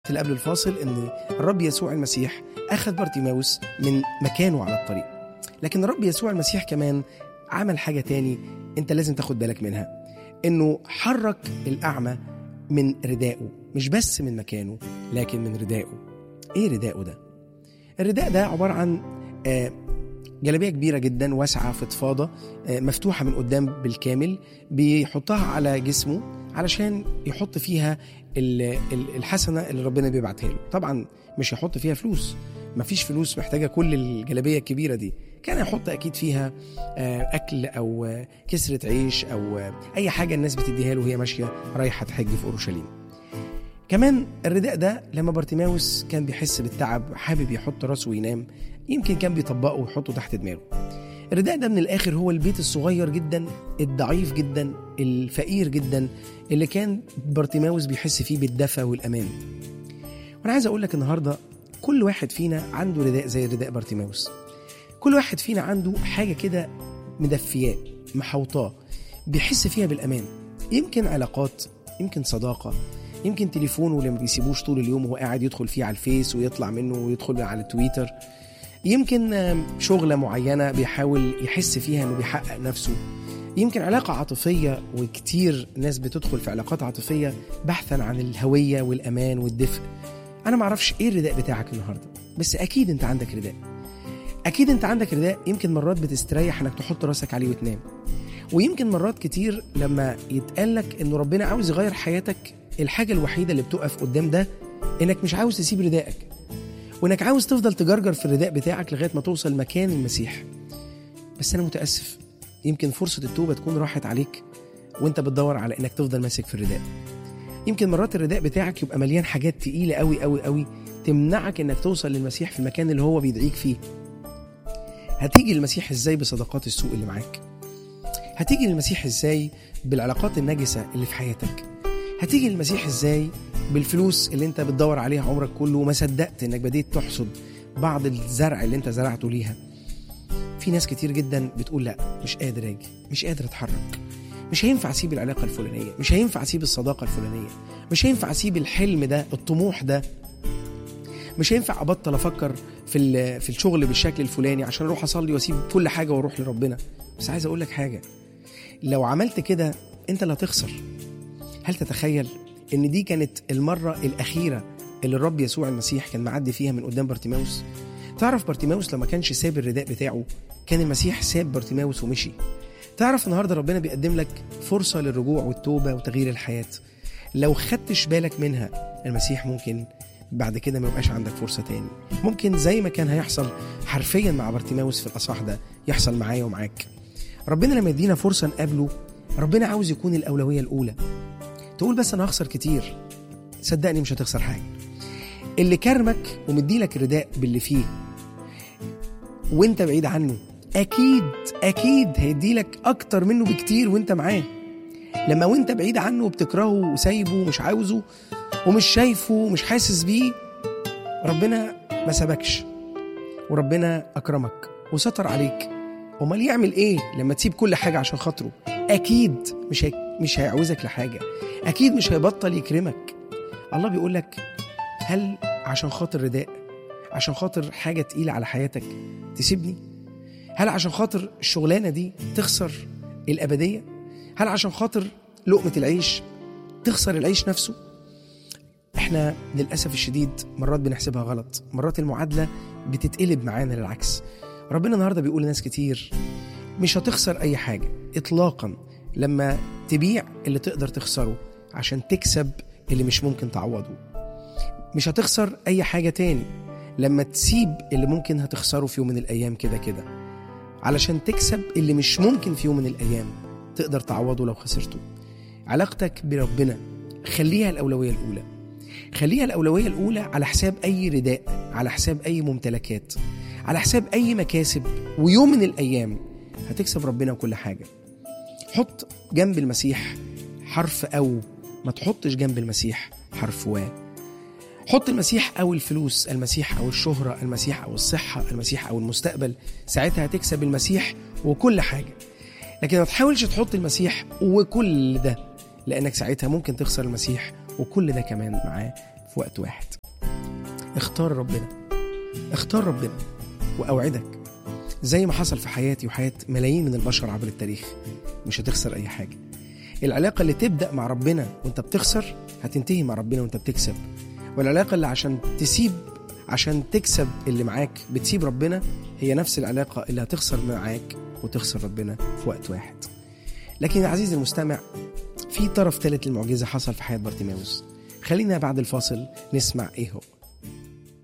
اللي قبل الفاصل ان الرب يسوع المسيح اخذ بارتيماوس من مكانه على الطريق لكن الرب يسوع المسيح كمان عمل حاجة تاني انت لازم تاخد بالك منها انه حرك الاعمى من ردائه مش بس من مكانه لكن من ردائه ايه ردائه ده الرداء ده عبارة عن آه، جلابية كبيرة جدا واسعة فضفاضة آه، مفتوحة من قدام بالكامل بيحطها على جسمه علشان يحط فيها ال- ال- الحسنة اللي ربنا بيبعتها له طبعا مش هيحط فيها فلوس مفيش فلوس محتاجة كل الجلابية الكبيرة دي كان يحط أكيد فيها آه، أكل أو آه، كسرة عيش أو آه، أي حاجة الناس بتديها له وهي ماشية رايحة تحج في أورشليم كمان الرداء ده لما بارتيماوس كان بيحس بالتعب حابب يحط راسه وينام يمكن كان بيطبقه ويحطه تحت دماغه الرداء ده من الآخر هو البيت الصغير جدا الضعيف جدا الفقير جدا اللي كان بارتيماوس بيحس فيه بالدفى والأمان وأنا عايز أقول لك النهاردة كل واحد فينا عنده رداء زي رداء بارتيماوس كل واحد فينا عنده حاجة كده مدفياه محوطاه بيحس فيها بالأمان يمكن علاقات يمكن صداقة يمكن تليفونه اللي ما بيسيبوش طول اليوم وهو قاعد يدخل فيه على الفيس ويطلع منه ويدخل على التويتر يمكن آم، شغلة معينة بيحاول يحس فيها انه بيحقق نفسه يمكن علاقة عاطفية وكتير ناس بتدخل في علاقات عاطفية بحثا عن الهوية والأمان والدفء أنا معرفش إيه الرداء بتاعك النهاردة بس أكيد أنت عندك رداء أكيد أنت عندك رداء يمكن مرات بتستريح إنك تحط راسك عليه وتنام ويمكن مرات كتير لما يتقالك إنه ربنا عاوز يغير حياتك الحاجة الوحيدة اللي بتقف قدام ده إنك مش عاوز تسيب ردائك وإنك عاوز تفضل تجرجر في الرداء بتاعك لغاية ما توصل مكان المسيح بس أنا متأسف يمكن فرصة التوبة تكون راحت عليك وانت بتدور على انك تفضل ماسك في الرداء يمكن مرات الرداء بتاعك يبقى مليان حاجات تقيلة قوي قوي قوي تمنعك انك توصل للمسيح في المكان اللي هو بيدعيك فيه هتيجي للمسيح ازاي بصداقات السوء اللي معاك هتيجي للمسيح ازاي بالعلاقات النجسة اللي في حياتك هتيجي للمسيح ازاي بالفلوس اللي انت بتدور عليها عمرك كله وما صدقت انك بديت تحصد بعض الزرع اللي انت زرعته ليها في ناس كتير جدا بتقول لا مش قادر اجي مش قادر اتحرك مش هينفع اسيب العلاقه الفلانيه مش هينفع اسيب الصداقه الفلانيه مش هينفع اسيب الحلم ده الطموح ده مش هينفع ابطل افكر في ال- في الشغل بالشكل الفلاني عشان اروح اصلي واسيب كل حاجه واروح لربنا بس عايز اقول لك حاجه لو عملت كده انت اللي هتخسر هل تتخيل ان دي كانت المره الاخيره اللي الرب يسوع المسيح كان معدي فيها من قدام بارتيماوس تعرف بارتيماوس لما كانش ساب الرداء بتاعه كان المسيح ساب بارتيماوس ومشي تعرف النهارده ربنا بيقدم لك فرصه للرجوع والتوبه وتغيير الحياه لو خدتش بالك منها المسيح ممكن بعد كده ما يبقاش عندك فرصه تاني ممكن زي ما كان هيحصل حرفيا مع بارتيماوس في الاصح ده يحصل معايا ومعاك ربنا لما يدينا فرصه نقابله ربنا عاوز يكون الاولويه الاولى تقول بس انا هخسر كتير صدقني مش هتخسر حاجه اللي كرمك ومديلك الرداء باللي فيه وانت بعيد عنه اكيد اكيد هيديلك اكتر منه بكتير وانت معاه لما وانت بعيد عنه وبتكرهه وسايبه ومش عاوزه ومش شايفه ومش حاسس بيه ربنا ما سابكش وربنا اكرمك وستر عليك امال يعمل ايه لما تسيب كل حاجه عشان خاطره اكيد مش هي... مش هيعوزك لحاجه اكيد مش هيبطل يكرمك الله بيقول لك هل عشان خاطر رداء عشان خاطر حاجه تقيله على حياتك تسيبني هل عشان خاطر الشغلانه دي تخسر الابديه هل عشان خاطر لقمه العيش تخسر العيش نفسه احنا للاسف الشديد مرات بنحسبها غلط مرات المعادله بتتقلب معانا للعكس ربنا النهارده بيقول لناس كتير مش هتخسر اي حاجه اطلاقا لما تبيع اللي تقدر تخسره عشان تكسب اللي مش ممكن تعوضه مش هتخسر اي حاجه تاني لما تسيب اللي ممكن هتخسره في يوم من الايام كده كده علشان تكسب اللي مش ممكن في يوم من الايام تقدر تعوضه لو خسرته علاقتك بربنا خليها الاولويه الاولى خليها الاولويه الاولى على حساب اي رداء على حساب اي ممتلكات على حساب اي مكاسب ويوم من الايام هتكسب ربنا وكل حاجه حط جنب المسيح حرف او ما تحطش جنب المسيح حرف و حط المسيح او الفلوس المسيح او الشهره المسيح او الصحه المسيح او المستقبل ساعتها هتكسب المسيح وكل حاجه لكن ما تحاولش تحط المسيح وكل ده لانك ساعتها ممكن تخسر المسيح وكل ده كمان معاه في وقت واحد اختار ربنا اختار ربنا وأوعدك زي ما حصل في حياتي وحياة ملايين من البشر عبر التاريخ مش هتخسر أي حاجة العلاقة اللي تبدأ مع ربنا وانت بتخسر هتنتهي مع ربنا وانت بتكسب والعلاقة اللي عشان تسيب عشان تكسب اللي معاك بتسيب ربنا هي نفس العلاقة اللي هتخسر معاك وتخسر ربنا في وقت واحد لكن يا عزيزي المستمع في طرف ثالث للمعجزة حصل في حياة بارتيماوس خلينا بعد الفاصل نسمع ايه هو